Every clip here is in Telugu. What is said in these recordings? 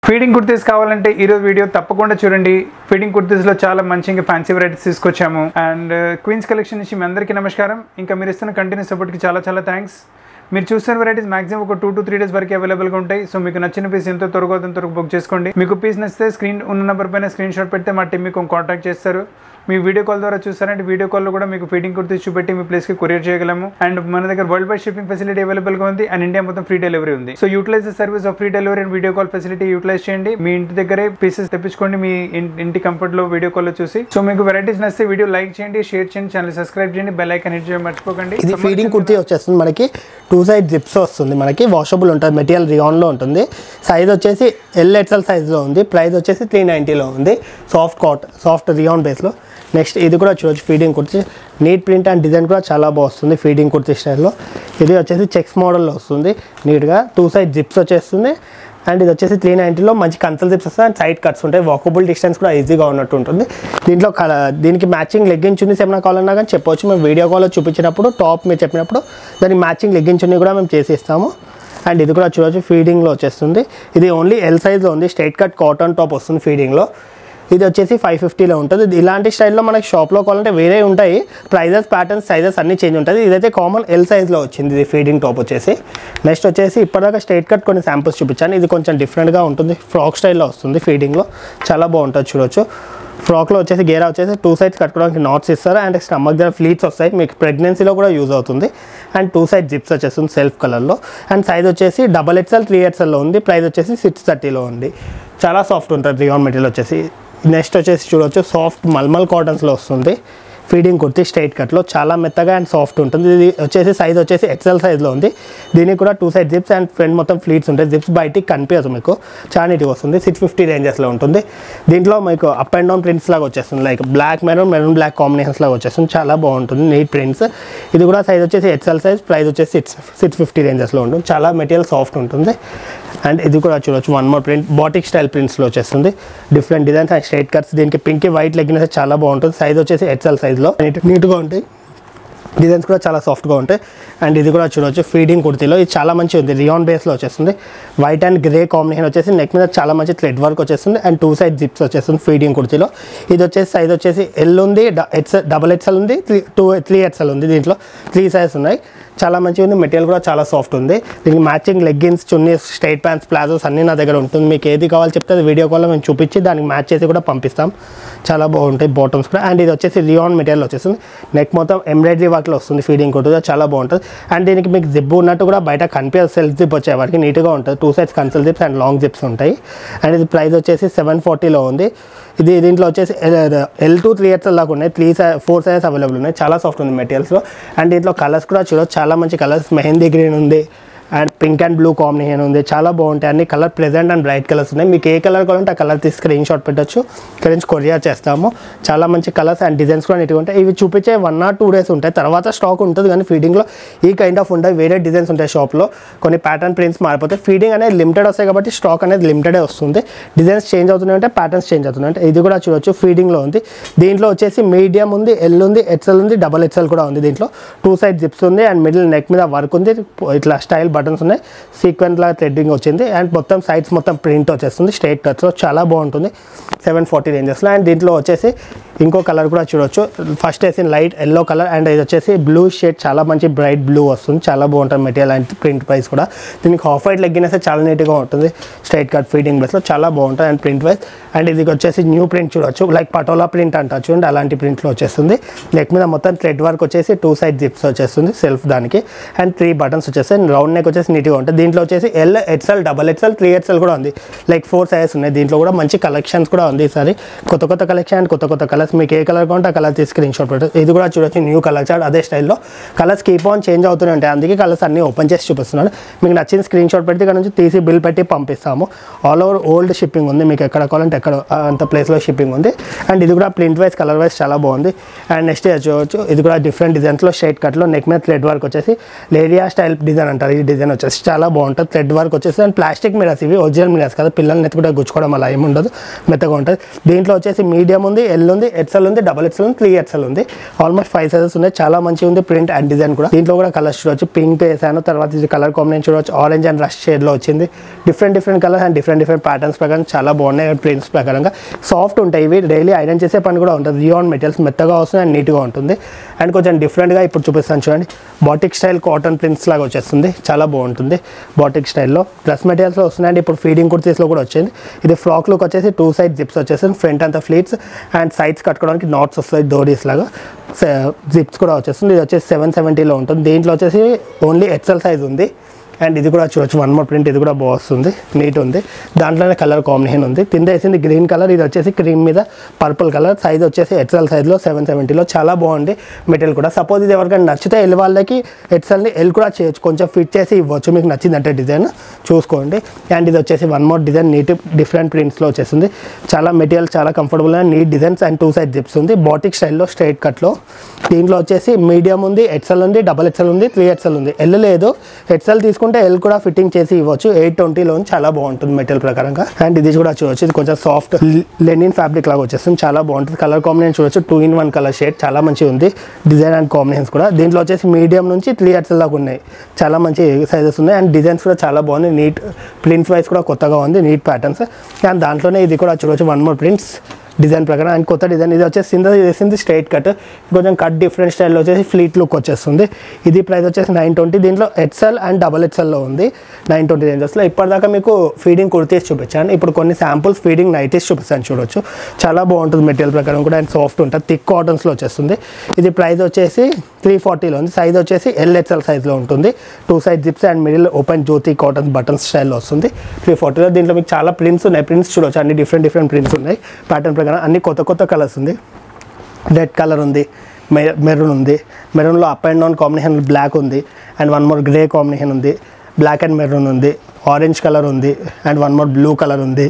ఫీడింగ్ కుర్తీస్ కావాలంటే ఈరోజు వీడియో తప్పకుండా చూడండి ఫీడింగ్ కుర్తీస్లో చాలా మంచి ఇంకా ఫ్యాన్సీ వెరైటీస్ తీసుకొచ్చాము అండ్ క్వీన్స్ కలెక్షన్ నుంచి మీ అందరికీ నమస్కారం ఇంకా మీరు ఇస్తున్న కంటిన్యూ సపోర్ట్కి చాలా చాలా థ్యాంక్స్ మీరు చూస్తున్న వెరైటీస్ మాక్సిమం ఒక టూ టు త్రీ డేస్ వరకు అవైలబుల్గా ఉంటాయి సో మీకు నచ్చిన పీస్ ఎంతో త్వరగా అంత త్వరగా బుక్ చేసుకోండి మీకు పీస్ నచ్చితే స్క్రీన్ ఉన్న నెంబర్ పైన స్క్రీన్ షాట్ పెడితే మా టీం మీకు కాంటాక్ట్ చేస్తారు మీ వీడియో కాల్ ద్వారా చూస్తారంటే వీడియో కాల్లో కూడా మీకు ఫీడింగ్ కుర్తీస్ చూపెట్టి మీ ప్లేస్కి కొరియర్ చేయగలము అండ్ మన దగ్గర వరల్డ్ వైడ్ షిప్పింగ్ ఫెసిలిటీ అవైలబుల్గా ఉంది అండ్ ఇండియా మొత్తం ఫ్రీ డెలివరీ ఉంది so utilize the service of free delivery and video call facility utilize చేయండి మీ ఇంటి దగ్గరే పీసెస్ తెప్పించుకోండి మీ ఇన్- ఇంటి కంఫర్ట్ లో వీడియో కాల్ లో చూసి సో మీకు వెరైటీస్ నచ్చితే వీడియో లైక్ చేయండి షేర్ చేయండి ఛానల్ సబ్స్క్రైబ్ చేయండి బెల్ ఐకాన్ హిట్ చేయడం మర్చిపోకండి ఇది ఫీడింగ్ కుర్తీ వచ్చేస్తుంది మనకి టూ సైడ్ జిప్స్ వస్తుంది మనకి వాషబుల్ ఉంటుంది మెటీరియల్ రియాన్లో ఉంటుంది సైజ్ వచ్చేసి ఎల్ ఎక్సెల్ సైజ్లో ఉంది ప్రైస్ వచ్చేసి త్రీ నైంటీలో ఉంది సాఫ్ట్ కాట్ సాఫ్ట్ రియాన్ బేస్లో నెక్స్ట్ ఇది కూడా చూడొచ్చు feeding kurti neat print and design కూడా చాలా బాగుంది ఫీడింగ్ కుర్తీ స్టైల్లో ఇది వచ్చేసి చెక్స్ మోడల్లో వస్తుంది నీట్గా టూ సైడ్ జిప్స్ వచ్చేస్తుంది అండ్ ఇది వచ్చేసి త్రీ నైంటీలో మంచి కన్సల్ జిప్స్ వస్తాయి అండ్ సైడ్ కట్స్ ఉంటాయి వాకబుల్ డిస్టెన్స్ కూడా ఈజీగా ఉన్నట్టు ఉంటుంది దీంట్లో కల- దీనికి మ్యాచింగ్ లెగ్గిన్స్ చున్నీస్ ఏమైనా కావాలన్నా కానీ చెప్పొచ్చు మేము వీడియో కాల్లో చూపించినప్పుడు టాప్ మీరు చెప్పినప్పుడు దానికి మ్యాచింగ్ లెగ్గిన్ చున్నీ కూడా మేము చేసి ఇస్తాము అండ్ ఇది కూడా చూడొచ్చు ఫీడింగ్లో వచ్చేస్తుంది ఇది ఓన్లీ ఎల్ సైజ్లో ఉంది స్ట్రైట్ కట్ కాటన్ టాప్ వస్తుంది ఫీడింగ్లో ఇది వచ్చేసి ఫైవ్ ఫిఫ్టీలో ఉంటుంది ఇది ఇలాంటి స్టైల్లో మనకి షాప్లో కావాలంటే వేరే ఉంటాయి ప్రైజెస్ ప్యాటర్న్స్ సైజెస్ అన్ని చేంజ్ ఉంటుంది ఇదైతే కామన్ ఎల్ సైజ్లో వచ్చింది ఇది ఫీడింగ్ టాప్ వచ్చేసి నెక్స్ట్ వచ్చేసి ఇప్పటిదాకా స్ట్రైట్ కట్ కొన్ని శాంపుల్స్ చూపించాను ఇది కొంచెం డిఫరెంట్గా ఉంటుంది ఫ్రాక్ స్టైల్లో వస్తుంది ఫీడింగ్లో చాలా బాగుంటుంది చూడొచ్చు ఫ్రాక్లో వచ్చేసి గేరా వచ్చేసి టూ సైడ్స్ కట్టుకోవడానికి నాట్స్ ఇస్తారు అండ్ స్టమక్ దగ్గర ఫ్లీట్స్ వస్తాయి మీకు ప్రెగ్నెన్సీలో కూడా యూజ్ అవుతుంది అండ్ టూ సైడ్ జిప్స్ వచ్చేస్తుంది సెల్ఫ్ కలర్లో అండ్ సైజ్ వచ్చేసి డబల్ ఎక్స్ఎల్ త్రీ ఎక్స్ఎల్లో ఉంది ప్రైస్ వచ్చేసి సిక్స్ థర్టీలో ఉంది చాలా సాఫ్ట్ ఉంటుంది రియాన్ మెటీరియల్ వచ్చేసి నెక్స్ట్ వచ్చేసి చూడొచ్చు సాఫ్ట్ మల్మల్ కాటన్స్లో వస్తుంది ఫీడింగ్ కుర్తి స్ట్రైట్ కట్లో చాలా మెత్తగా అండ్ సాఫ్ట్ ఉంటుంది ఇది వచ్చేసి సైజ్ వచ్చేసి ఎక్సెల్ సైజ్లో ఉంది దీనికి కూడా two side zips and front మొత్తం ఫ్లీట్స్ ఉంటాయి జిప్స్ బయటికి కనిపించదు మీకు చాలా నీట్గా వస్తుంది సిక్స్ ఫిఫ్టీ రేంజెస్లో ఉంటుంది దీంట్లో మీకు అప్ అండ్ డౌన్ ప్రింట్స్ లాగా వచ్చేస్తుంది like black maroon maroon black combinations లాగా వచ్చేస్తుంది చాలా బాగుంటుంది నీట్ ప్రింట్స్ ఇది కూడా సైజ్ వచ్చేసి ఎక్సెల్ సైజ్ ప్రైస్ వచ్చేసి సిక్స్ సిక్స్ ఫిఫ్టీ రేంజెస్లో ఉంటుంది చాలా మెటీరియల్ సాఫ్ట్ ఉంటుంది అండ్ ఇది కూడా చూడొచ్చు one more print batik style ప్రింట్స్లో వచ్చేస్తుంది different designs and straight cuts దీనికి పింక్ వైట్ లెగ్గిన చాలా బాగుంటుంది సైజ్ వచ్చేసి ఎక్సెల్ సైజ్లో నీట్ నీట్గా ఉంటాయి డిజైన్స్ కూడా చాలా సాఫ్ట్గా ఉంటాయి అండ్ ఇది కూడా చూడవచ్చు ఫీడింగ్ కుర్తీలో ఇది చాలా మంచి ఉంది రియాన్ బేస్లో వచ్చేస్తుంది వైట్ అండ్ గ్రే కాంబినేషన్ వచ్చేసి నెక్ మీద చాలా మంచి థ్రెడ్ వర్క్ వచ్చేస్తుంది అండ్ టూ సైడ్ జిప్స్ వచ్చేస్తుంది ఫీడింగ్ కుర్తీలో ఇది వచ్చేసి సైజ్ వచ్చేసి ఎల్ ఉంది ఎక్స్ డబల్ ఎక్స్ఎల్ ఉంది త్రీ టూ త్రీ ఎక్స్ఎల్ ఉంది దీంట్లో త్రీ సైజ్ ఉన్నాయి చాలా మంచిగా ఉంది మెటీరియల్ కూడా చాలా సాఫ్ట్ ఉంది దీనికి matching leggings chunnis straight pants palazzos అన్నీ నా దగ్గర ఉంటుంది మీకు ఏది కావాలో చెప్తే అది వీడియో కాల్లో మేము చూపించి దానికి మ్యాచ్ చేసి కూడా పంపిస్తాం చాలా బాగుంటాయి బాటమ్స్ కూడా అండ్ ఇది వచ్చేసి రియాన్ మెటీరియల్ వచ్చేస్తుంది నెక్ మొత్తం ఎంబ్రాయిడరీ వర్క్లో వస్తుంది ఫీడింగ్ కూడా చాలా బాగుంటుంది అండ్ దీనికి మీకు జిప్ ఉన్నట్టు కూడా బయట కనిపించదు సెల్ఫ్ జిప్ వచ్చే వాటికి నీట్గా ఉంటుంది two sides concealed zips and long zips ఉంటాయి అండ్ ఇది ప్రైస్ వచ్చేసి సెవెన్ ఫార్టీలో ఉంది ఇది దీంట్లో వచ్చేసి ఎల్ టూ త్రీ ఇయర్స్ దాకా ఉన్నాయి త్రీ సై ఫోర్ సైజెస్ అవైలబుల్ ఉన్నాయి చాలా సాఫ్ట్ ఉంది మెటీరియల్స్లో అండ్ దీంట్లో కలర్స్ కూడా చూడొచ్చు చాలా మంచి కలర్స్ మెహందీ గ్రీన్ ఉంది and pink and blue combination ఉంది చాలా బాగుంటాయి అన్ని colour pleasant and bright colours ఉన్నాయి మీకు ఏ కలర్ కావాలంటే ఆ కలర్ తీసి స్క్రీన్ షాట్ పెట్టచ్చు ఇక్కడ నుంచి కొరియర్ చేస్తాము చాలా మంచి కలర్స్ అండ్ డిజైన్స్ కూడా నీట్గా ఉంటాయి ఇవి చూపించే వన్ ఆర్ టూ డేస్ ఉంటాయి తర్వాత స్టాక్ ఉంటుంది కానీ ఫీడింగ్లో ఈ కైండ్ ఆఫ్ ఉంటాయి వేరే డిజైన్స్ ఉంటాయి షాప్లో కొన్ని ప్యాటర్న్ ప్రింట్స్ మారిపోతాయి ఫీడింగ్ అనేది లిమిటెడ్ వస్తాయి కాబట్టి స్టాక్ అనేది లిమిటెడే వస్తుంది డిజైన్స్ చేంజ్ అవుతున్నాయి అంటే ప్యాటర్న్స్ చేంజ్ అవుతున్నాయి అంటే ఇది కూడా చూడొచ్చు ఫీడింగ్లో ఉంది దీంట్లో వచ్చేసి మీడియం ఉంది ఎల్ ఉంది ఎక్సెల్ ఉంది డబల్ ఎక్సెల్ కూడా ఉంది దీంట్లో టూ సైడ్ జిప్స్ ఉంది అండ్ మిడిల్ నెక్ మీద వర్క్ ఉంది ఇట్లా స్టైల్ బటన్స్ ఉన్నాయి సీక్వెన్స్ లాగా థ్రెడ్డింగ్ వచ్చింది అండ్ మొత్తం సైడ్స్ మొత్తం ప్రింట్ వచ్చేస్తుంది స్ట్రైట్ కట్స్లో చాలా బాగుంటుంది సెవెన్ ఫార్టీ రేంజెస్లో అండ్ దీంట్లో వచ్చేసి ఇంకో కలర్ కూడా చూడొచ్చు ఫస్ట్ వేసి లైట్ ఎల్లో కలర్ అండ్ ఇది వచ్చేసి బ్లూ షేడ్ చాలా మంచి బ్రైట్ బ్లూ వస్తుంది చాలా బాగుంటుంది మెటీరియల్ అండ్ ప్రింట్ ప్రైస్ కూడా దీనికి హాఫ్ వైట్ లెగ్గినేస్తే చాలా నీట్గా ఉంటుంది స్ట్రైట్ కట్ ఫీడింగ్ బేస్లో చాలా బాగుంటుంది అండ్ ప్రింట్ వైజ్ అండ్ ఇది వచ్చేసి న్యూ ప్రింట్ చూడొచ్చు లైక్ పటోలా ప్రింట్ అంటారు చూడండి అలాంటి ప్రింట్లో వచ్చేస్తుంది నెక్ మీద మొత్తం థ్రెడ్ వర్క్ వచ్చేసి టూ సైడ్ జిప్స్ వచ్చేస్తుంది సెల్ఫ్ దానికి అండ్ త్రీ బటన్స్ వచ్చేస్తాయి రౌండ్ నెక్ వచ్చేసి నీట్గా ఉంటుంది దీంట్లో వచ్చేసి L XL double XL three XL కూడా ఉంది లైక్ ఫోర్ సైజెస్ ఉన్నాయి దీంట్లో కూడా మంచి కలెక్షన్స్ కూడా ఉంది ఈసారి కొత్త కొత్త కలెక్షన్ అండ్ కొత్త కొత్త కలర్స్ మీకు ఏ కలర్ కావాలంటే ఆ కలర్ తీసి స్క్రీన్ షాట్ పెట్టారు ఇది కూడా చూడొచ్చు న్యూ కలర్ చార్ట్ అదే స్టైల్లో కలర్స్ కీప్ ఆన్ చేంజ్ అవుతూనే ఉంటాయి అందుకే కలర్స్ అన్ని ఓపెన్ చేసి చూపిస్తున్నాను మీకు నచ్చిన స్క్రీన్ షాట్ పెడితే ఇక్కడ నుంచి తీసి బిల్ పెట్టి పంపిస్తాము ఆల్ ఓవర్ ఓల్డ్ షిప్పింగ్ ఉంది మీకు ఎక్కడ కావాలంటే ఎక్కడ ఆ, అంత ప్లేస్లో షిప్పింగ్ ఉంది అండ్ ఇది కూడా ప్రింట్ వైజ్ కలర్ వైజ్ చాలా బాగుంది అండ్ నెక్స్ట్ చూడవచ్చు ఇది కూడా డిఫరెంట్ డిజైన్స్లో షేడ్ కట్లో నెక్ మీద థ్రెడ్ వర్క్ వచ్చేసి లేరియా స్టైల్ డిజైన్ అంటారు ఈ డిజైన్ వచ్చేసి చాలా బాగుంటుంది థ్రెడ్ వర్క్ వచ్చేసి అండ్ ప్లాస్టిక్ మిరర్స్ ఇవి ఒరిజినల్ మిరర్స్ కదా పిల్లల్ని ఎత్తి కూడా గుచ్చుకోవడం అలా ఏమి ఉండదు మెత్తగా ఉంటుంది దీంట్లో వచ్చేసి మీడియం ఉంది ఎల్ ఉంది ఎక్సెల్ ఉంది డబల్ ఎక్సెల్ ఉంది త్రీ ఎక్సెల్ ఉంది ఆల్మోస్ట్ ఫైవ్ సైజెస్ ఉన్నాయి చాలా మంచిగా ఉంది ప్రింట్ అండ్ డిజైన్ కూడా దీంట్లో కూడా కలర్స్ చూడవచ్చు పింక్ వేసాను తర్వాత ఇది కలర్ కాంబినేషన్ చూడవచ్చు ఆరెంజ్ అండ్ రష్ షేడ్లో వచ్చింది different different colours and different different patterns ప్రకారం చాలా బాగున్నాయి ప్రింట్స్ ప్రకారంగా సాఫ్ట్ ఉంటాయి ఇవి డైలీ ఐరన్ చేసే పని కూడా ఉంటుంది రియాన్ మెటీరియల్స్ మెత్తగా వస్తుంది అండ్ నీట్గా ఉంటుంది అండ్ కొంచెం డిఫరెంట్గా ఇప్పుడు చూపిస్తాను చూడండి బాటిక్ స్టైల్ కాటన్ ప్రింట్స్ లాగా వచ్చేస్తుంది చాలా బాగుంటుంది బాటిక్ స్టైల్లో డ్రెస్ మెటీరియల్స్లో వస్తున్నాయి అండ్ ఇప్పుడు ఫీడింగ్ కుర్తీస్లో కూడా వచ్చింది ఇది ఫ్రాక్ లుక్ వచ్చేసి టూ సైడ్ జిప్స్ వచ్చేసింది ఫ్రంట్ అంతా ఫ్లీట్స్ అండ్ సైడ్స్ కట్టుకోవడానికి నాట్స్ వస్తాయి డోరీస్ లాగా జిప్స్ కూడా వచ్చేస్తుంది ఇది వచ్చేసి సెవెన్ సెవెంటీలో ఉంటుంది దీంట్లో వచ్చేసి ఓన్లీ ఎక్సెల్ సైజ్ ఉంది అండ్ ఇది కూడా చూడొచ్చు వన్ మోర్ ప్రింట్ ఇది కూడా బాగుంది నీట్ ఉంది దాంట్లోనే కలర్ కాంబినేషన్ ఉంది కింద వేసింది గ్రీన్ కలర్ ఇది వచ్చేసి క్రీమ్ మీద పర్పుల్ కలర్ సైజ్ వచ్చేసి ఎక్సెల్ సైజ్లో సెవెన్ సెవెంటీలో చాలా బాగుంది మెటీరియల్ కూడా సపోజ్ ఇది ఎవరికైనా నచ్చితే ఎల్ వాళ్ళకి ఎక్సెల్ని ఎల్ కూడా చేయొచ్చు కొంచెం ఫిట్ చేసి ఇవ్వచ్చు మీకు నచ్చిందంటే డిజైన్ చూసుకోండి అండ్ ఇది వచ్చేసి one more design neat different ప్రింట్స్లో వచ్చేసింది చాలా మెటీరియల్ చాలా comfortable and neat designs and two side zips ఉంది బాటిక్ స్టైల్లో స్ట్రైట్ కట్లో దీంట్లో వచ్చేసి మీడియం ఉంది ఎక్సెల్ ఉంది డబల్ ఎక్సెల్ ఉంది త్రీ ఎక్సెల్ ఉంది ఎల్ లేదు ఎక్సెల్ తీసుకుంటే ఎల్ కూడా ఫిట్టింగ్ చేసి ఇవ్వచ్చు ఎయిట్ ట్వంటీలో చాలా బాగుంటుంది మెటీరియల్ ప్రకారంగా అండ్ ఇది కూడా చూడొచ్చు ఇది కొంచెం సాఫ్ట్ లెనిన్ ఫ్యాబ్రిక్ లాగా వచ్చేస్తుంది చాలా బాగుంటుంది కలర్ కాంబినేషన్ చూడొచ్చు two in one colour shade చాలా మంచిగా ఉంది డిజైన్ అండ్ కాంబినేషన్స్ కూడా దీంట్లో వచ్చేసి మీడియం నుంచి త్రీ ఎక్సెల్ దాకా ఉన్నాయి చాలా మంచి సైజెస్ ఉన్నాయి అండ్ డిజైన్స్ కూడా చాలా బాగుంది నీట్ ప్రింట్స్ వైస్ కూడా కొత్తగా ఉంది నీట్ ప్యాటర్న్స్ అండ్ దాంట్లోనే ఇది కూడా చూడొచ్చు వన్ మోర్ ప్రింట్స్ డిజైన్ ప్రకారం అండ్ కొత్త డిజైన్ ఇది వచ్చేసి సింద చేసింది స్ట్రైట్ కట్ కొంచెం కట్ డిఫరెంట్ స్టైల్లో వచ్చేసి ఫ్లీట్ లుక్ వచ్చేస్తుంది ఇది ప్రైస్ వచ్చేసి నైన్ ట్వంటీ దీంట్లో ఎక్సెల్ అండ్ డబల్ ఎక్సెల్లో ఉంది నైన్ ట్వంటీ రేంజెస్లో ఇప్పటిదాకా మీకు ఫీడింగ్ కుర్తీస్ చూపించాను ఇప్పుడు కొన్ని శాంపుల్స్ ఫీడింగ్ నైటీస్ చూపిస్తాను చూడొచ్చు చాలా బాగుంటుంది మెటీరియల్ ప్రకారం కూడా అండ్ సాఫ్ట్ ఉంటుంది థిక్ కాటన్స్లో వచ్చేస్తుంది ఇది ప్రైస్ వచ్చేసి త్రీ ఫార్టీలో ఉంది సైజ్ వచ్చేసి ఎల్ ఎక్సెల్ సైజ్లో ఉంటుంది two size zips and middle open Jyothi cotton button స్టైల్లో వస్తుంది త్రీ ఫార్టీలో దీంట్లో మీకు చాలా ప్రింట్స్ ఉన్నాయి ప్రింట్స్ చూడొచ్చు అన్ని డిఫరెంట్ డిఫరెంట్ ప్రింట్స్ ఉన్నాయి ప్యాటర్న్ ప్రకారం అన్ని కొత్త కొత్త కలర్స్ ఉంది రెడ్ కలర్ ఉంది మె మెరూన్ ఉంది మెరూన్లో up and down combination black ఉంది and one more grey combination ఉంది బ్లాక్ అండ్ మెరూన్ ఉంది ఆరెంజ్ కలర్ ఉంది and one more blue colour ఉంది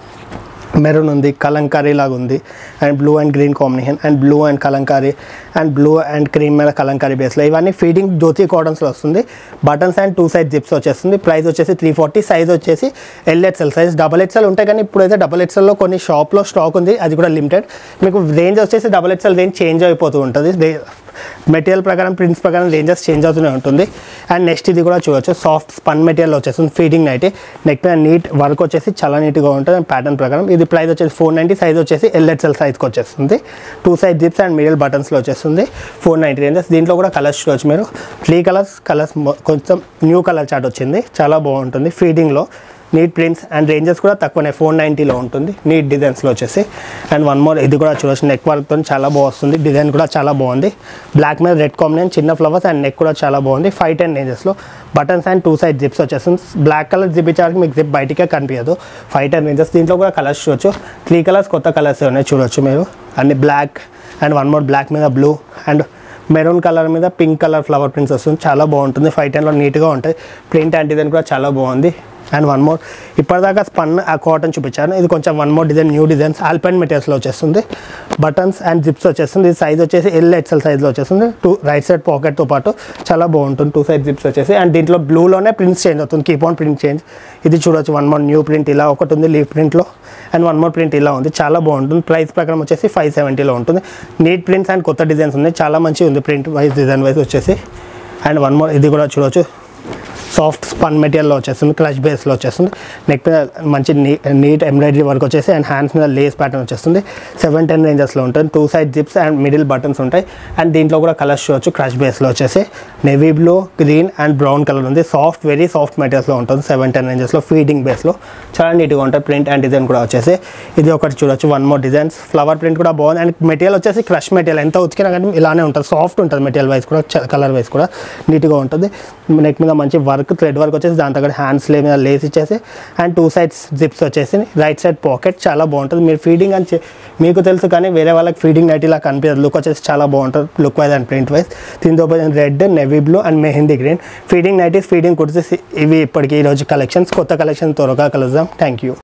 మెరూన్ ఉంది కలంకారీ లాగా ఉంది and blue and green combination and blue and kalamkari and blue and cream మీద కలంకారీ బేస్లో ఇవన్నీ ఫీడింగ్ జ్యోతి కాటన్స్లో వస్తుంది buttons and two side zips వచ్చేస్తుంది ప్రైస్ వచ్చేసి త్రీ ఫార్టీ సైజ్ వచ్చేసి ఎల్ఎక్స్ఎల్ సైజ్ డబల్ ఎక్స్ఎల్ ఉంటాయి కానీ ఇప్పుడైతే డబల్ ఎక్స్ఎల్లో కొన్ని షాప్లో స్టాక్ ఉంది అది కూడా లిమిటెడ్ మీకు రేంజ్ వచ్చేసి డబల్ ఎక్స్ఎల్ రేంజ్ చేంజ్ అయిపోతూ ఉంటుంది మెటీరియల్ ప్రకారం ప్రింట్స్ ప్రకారం రేంజెస్ చేంజ్ అవుతూనే ఉంటుంది అండ్ నెక్స్ట్ ఇది కూడా చూడొచ్చు సాఫ్ట్ స్పన్ మెటీరియల్ వచ్చేస్తుంది ఫీడింగ్ నైట్ నెక్ మీద నీట్ వర్క్ వచ్చేసి చాలా నీట్గా ఉంటుంది అండ్ ప్యాటర్న్ ప్రకారం ఇది ప్రైస్ వచ్చేసి ఫోర్ నైంటీ సైజ్ వచ్చేసి ఎల్ఎక్స్ఎల్ సైజ్కి వచ్చేస్తుంది two size zips and middle బటన్స్లో వచ్చేస్తుంది ఫోర్ నైంటీ రేంజెస్ దీంట్లో కూడా కలర్స్ చూడొచ్చు మీరు త్రీ కలర్స్ కలర్స్ కొంచెం న్యూ కలర్ చాట్ వచ్చింది చాలా బాగుంటుంది ఫీడింగ్లో నీట్ ప్రింట్స్ అండ్ రేంజెస్ కూడా తక్కువనే ఫోర్ నైంటీలో ఉంటుంది నీట్ డిజైన్స్లో వచ్చేసి అండ్ వన్ మోర్ ఇది కూడా చూడొచ్చు నెక్ వర్క్తో చాలా బాగుంది డిజైన్ కూడా చాలా బాగుంది బ్లాక్ మీద రెడ్ కాంబినేషన్ చిన్న ఫ్లవర్స్ అండ్ నెక్ కూడా చాలా బాగుంది ఫైవ్ టెన్ రేంజెస్లో buttons and two side zips వచ్చేస్తుంది బ్లాక్ కలర్ జిప్ ఇచ్చారికి మీకు జిప్ బయటికే కనిపించదు ఫైవ్ టెన్ రేంజెస్ దీంట్లో కూడా కలర్స్ చూడొచ్చు త్రీ కలర్స్ కొత్త కలర్స్ ఉన్నాయి చూడొచ్చు మీరు అన్ని black and one more black మీద బ్లూ అండ్ మెరూన్ కలర్ మీద పింక్ కలర్ ఫ్లవర్ ప్రింట్స్ వస్తుంది చాలా బాగుంటుంది ఫైవ్ టెన్లో నీట్గా ఉంటాయి ప్రింట్ అండ్ డిజైన్ కూడా చాలా బాగుంది అండ్ వన్ మోర్ ఇప్పటిదాకా స్పన్ ఆ కాటన్ చూపించాను ఇది కొంచెం one more design new designs alpine మెటీరియల్స్లో వచ్చేస్తుంది బటన్స్ అండ్ జిప్స్ వచ్చేస్తుంది ఇది సైజ్ వచ్చేసి ఎల్ ఎక్సెల్ సైజ్లో వచ్చేస్తుంది టూ రైట్ సైడ్ పాకెట్తో పాటు చాలా బాగుంటుంది టూ సైడ్ జిప్స్ వచ్చేసి అండ్ దీంట్లో బ్లూలోనే ప్రింట్స్ చేంజ్ అవుతుంది కీప్ ఆన్ ప్రింట్ చేంజ్ ఇది చూడొచ్చు వన్ మోర్ న్యూ ప్రింట్ ఇలా ఒకటి ఉంది లీవ్ ప్రింట్లో అండ్ వన్ మోర్ ప్రింట్ ఇలా ఉంది చాలా బాగుంటుంది ప్రైస్ ప్రకారం వచ్చేసి ఫైవ్ సెవెంటీలో ఉంటుంది నీట్ ప్రింట్స్ అండ్ కొత్త డిజైన్స్ ఉన్నాయి చాలా మంచిగా ఉంది ప్రింట్ వైజ్ డిజైన్ వైజ్ వచ్చేసి అండ్ వన్ మోర్ ఇది కూడా చూడొచ్చు సాఫ్ట్ స్పన్ మెటీరియల్లో వచ్చేస్తుంది క్రష్ బేస్లో వచ్చేస్తుంది నెక్ మీద మంచి నీ- నీట్ ఎంబ్రాయిడరీ వర్క్ వచ్చేసి అండ్ హ్యాండ్స్ మీద లేస్ ప్యాటర్న్ వచ్చేస్తుంది సెవెన్ టెన్ రేంజెస్లో ఉంటుంది two side zips and middle buttons ఉంటాయి అండ్ దీంట్లో కూడా కలర్స్ చూడొచ్చు క్రష్ బేస్లో వచ్చేసి navy blue green and brown colour ఉంది సాఫ్ట్ వెరీ సాఫ్ట్ మెటీరియల్స్లో ఉంటుంది సెవెన్ టెన్ రేంజెస్లో ఫీడింగ్ బేస్లో చాలా నీట్గా ఉంటుంది ప్రింట్ అండ్ డిజైన్ కూడా వచ్చేసి ఇది ఒకటి చూడొచ్చు one more designs flower print కూడా బాగుంది అండ్ మెటీరియల్ వచ్చేసి క్రష్ మెటీరియల్ ఎంత ఉతికినా కానీ ఇలానే ఉంటుంది సాఫ్ట్ ఉంటుంది మెటీరియల్ వైజ్ కూడా కలర్ వైజ్ కూడా నీట్గా ఉంటుంది నెక్ మీద మంచి వర్క్ థ్రెడ్ వర్క్ వచ్చేసి దాంతో కూడా హ్యాండ్స్ లే మీద లేస్ ఇచ్చేసి అండ్ టూ సైడ్స్ జిప్స్ వచ్చేసి రైట్ సైడ్ పాకెట్ చాలా బాగుంటుంది మీరు ఫీడింగ్ అని చె- మీకు తెలుసు కానీ వేరే వాళ్ళకి ఫీడింగ్ నైట్ ఇలా కనిపించదు లుక్ వచ్చేసి చాలా బాగుంటుంది look wise and print wise దీంతో red navy blue and mehendi green feeding nighties feeding kurtis ఇవి ఇప్పటికి ఈరోజు కలెక్షన్స్ కొత్త కలెక్షన్ త్వరగా కలుద్దాం థ్యాంక్ యూ